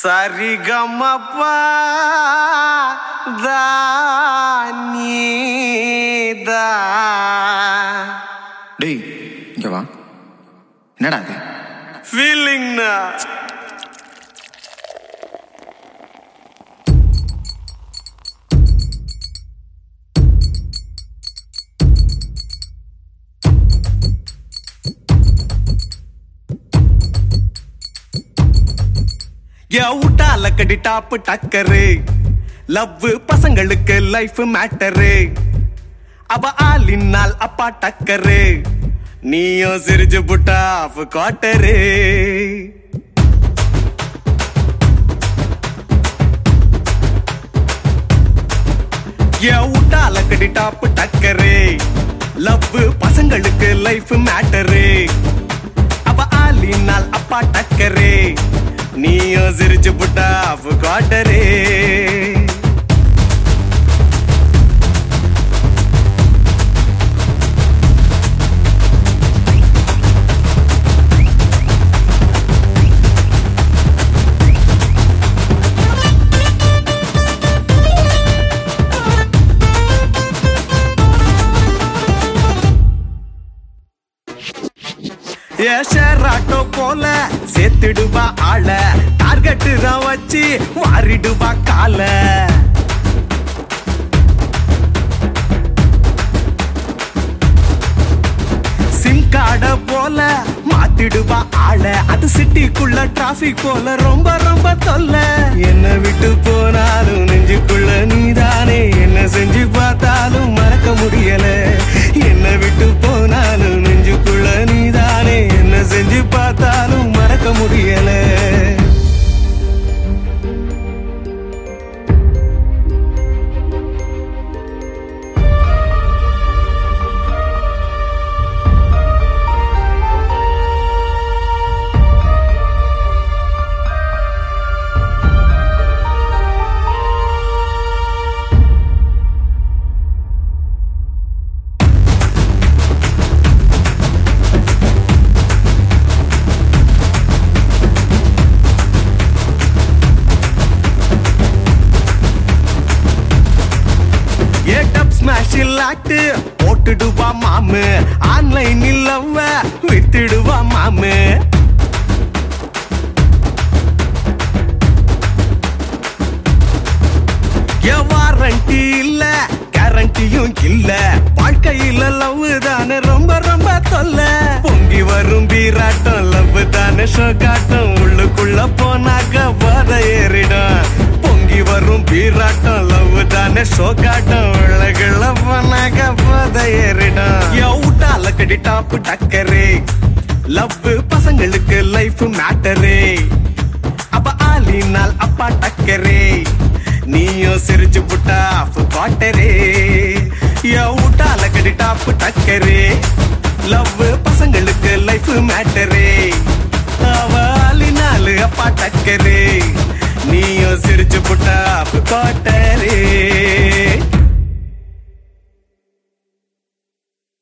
சரிகமப்பா தானீதா டேய் இங்க வா என்னடா அது ஃபீலிங்னா விட்டால கடி டாப்பு டக்கரு லவ் பசங்களுக்கு லைஃப் மேட்டரு அவ ஆளினால் அப்பா டக்கரு நீயும் சிரிச்சு புட்டா ஆஃப் குவார்டரு என் விட்டால கடி டாப்பு டக்கரு லவ் பசங்களுக்கு லைஃப் மேட்டரு அவ ஆளினால் அப்பா டக்கரு நீயும் சிரிச்சு புட்டா ஆஃப் குவார்டரு ஏஷராட்டோ போல சேர்த்துடுவா ஆள டார்கெட்டு தான் வச்சு வாரிடுவா கால சிம் கார்ட போல மாத்திடுவா ஆள அது சிட்டிக்குள்ள டிராபிக் போல ரொம்ப ரொம்ப தொல்ல என்ன விட்டு போனாலும் நெஞ்சுக்குள்ள நீதானே என்ன செஞ்சு பார்த்தாலும் மறக்க முடியல என்ன விட்டு போனாலும் நெஞ்சுக்குள்ள நீதானே என்ன செஞ்சு பார்த்தாலும் மறக்க முடியல ஏ டப் ஸ்மாஷ் லாட்டு போட்டுடுவா மாமு ஆன்லைனில் லவ்வ வித்துடுவா மாமு ஏ வாரண்டி இல்ல கேரண்டியும் இல்ல வாழ்க்கையில லவ் தானே ரொம்ப ரொம்ப தொல்ல பொங்கி வரும் பீராட்டம் லவ் தானே ஷோகாட்டம் உள்ளுக்குள்ள போனாக்க போத ஏறிடும் பொங்கி வரும் பீராட்டம் லவ் தானே ஷோகாட்டம் உள்ளுக்குள்ள போனாக்க போத ஏறிடும் எவுட்டால கடி டாப்பு டக்கரு லவ் பசங்களுக்கு லைஃப் மேட்டரு அப்ப ஆலினால் அப்பா டக்கரே நீயும் சிரிச்சு புட்டா ஆஃப் குவார்டரே என் விட்டால கடி டாப்பு டக்கரே லவ் பசங்களுக்கு லைஃப் மேட்டரே அவ ஆலினால் அப்பா டக்கரே நீயும் சிரிச்சு புட்டா ஆஃப் குவார்டரே